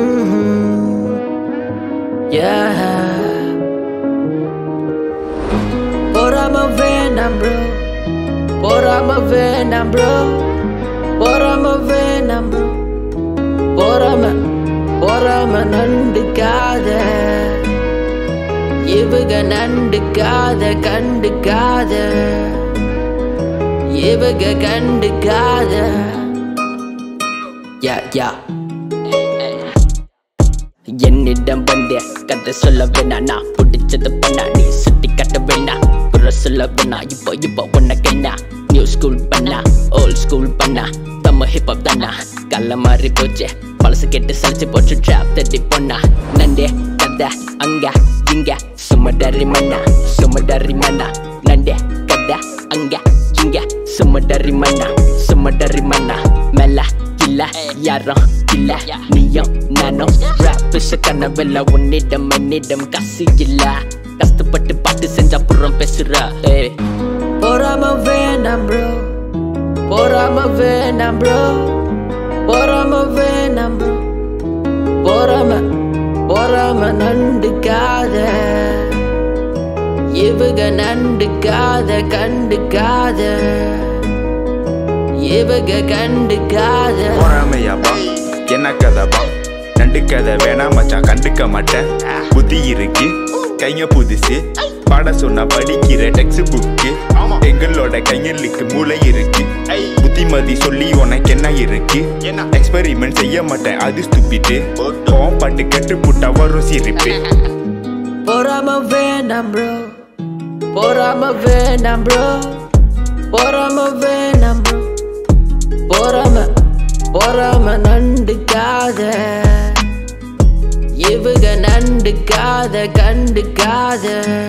Yeah. பொறாம வேணாம் bro பொறாம வேணாம் ப்ரோ பொறாம வேணாம் ப்ரோ பொறாம பொறாம நண்டுக்காத இவக நண்டுக்காத கண்டுக்காத இவக கண்டுக்காத யா யா என்னிடம் வந்த கதை சொல்ல வேணா நான் பிடிச்சது பண்ணா நீ சுட்டி கட்ட வேணா புற சொல்ல வேணா இப்போ இப்போ உனக்கு என்ன நியூ ஸ்கூல் பண்ணா ஓல்ட் ஸ்கூல் பண்ணா நம்ம ஹிப்ஹாப் தானா கல்ல மாறி போச்சு பழசு கெட்டு சலிச்சு போச்சு ட்ராப் தட்டி பொண்ணா நண்டே கதை அங்க இங்க சுமடரி மண்ணா சுமடரி மண்ணா நண்டே கதை அங்க இங்க சுமடரி மண்ணா சுமடரி மண்ணா மெல்ல இல்ல யாரும் இல்ல நீயும் நானும் ரேப் கனவில்ல உன்னிடம் என்னிடம் காசு இல்ல கஷ்டப்பட்டு பாட்டு செஞ்ச அப்புறம் பேசுற ஏய். பொறாம வேணாம் ப்ரோ பொறாம வேணாம் ப்ரோ பொறாம வேணாம் ப்ரோ பொறாம பொறாம நண்டுக்காத இவக நண்டுக்காத கண்டுக்காத இவக கண்டுக்காத பொறாமையாப்பா என்ன கதைப்பா நண்டு கதை வேணாம் மச்சான் கண்டுக்க மாட்டேன் புத்தி இருக்கு கைங்க புதுசு பாட சொன்னா படிக்கிற டெக்ஸ்ட் புக்கு எங்களோட கையலுக்கு மூளை இருக்கு புத்திமதி சொல்லி உனக்கு என்ன இருக்கு எக்ஸ்பெரிமெண்ட் செய்ய மாட்டேன் அது ஸ்துப்பிட்டு கோவம் பாட்டு கெட்டு புட்டா வரும் சிரிப்பு பொறாம வேணாம் ப்ரோ பொறாம வேணாம் ப்ரோ பொறாம வேணாம் ப்ரோ பொறாம பொறாம நண்டுக்காத இவக நண்டுக்காத கண்டுக்காத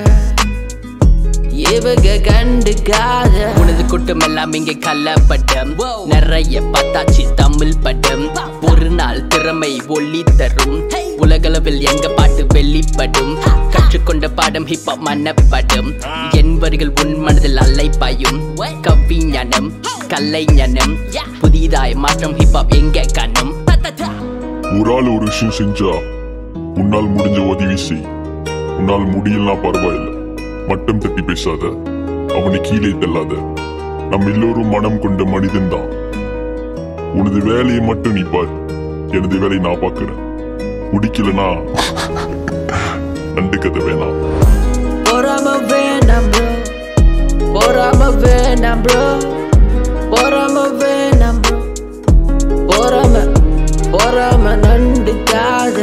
இவக கண்டுக்காத உனது கூட்டம் எல்லாம் இங்க கள்ளப்பட்டம் நிறைய பார்த்தாச்சு தமிழ் படம் ஒரு நாள் திறமை ஒளி தரும் உலகளவில் எங்க பாட்டு வெளிப்படும் கற்றுக்கொண்ட பாடம் ஹிப்ஹாப் மனப்படும் என் வரிகள் உன் மனதில் அலைப்பாயும் கவிஞானம் கலை ஞானம் புதிதாய் மாற்றம் ஹிப்ஹாப் எங்க கண்ணும் ஒரு ஆள் ஒரு விஷயம் செஞ்சா உன்னால் முடிஞ்ச உதவி செய் உன்னால் முடியலனா பரவாயில்ல மட்டம் தட்டி பேசாத அவனை கீழே தள்ளாத நம்ம எல்லோரும் மனம் கொண்ட மனிதன்தான் உனது வேலையை மட்டும் நீ பார் எனது வேலையை நான் பார்க்கிறேன் முடிக்கலனா நண்டு கதை வேணாம் பொறாம வேணாம் ப்ரோ பொறாம வேணாம் ப்ரோ பொறாம வேணாம் ப்ரோ பொறாம பொறாம நண்டுக்காத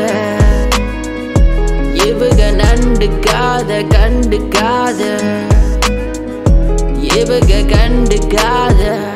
இவக நண்டுக்காத கண்டுக்காத இவக கண்டுக்காத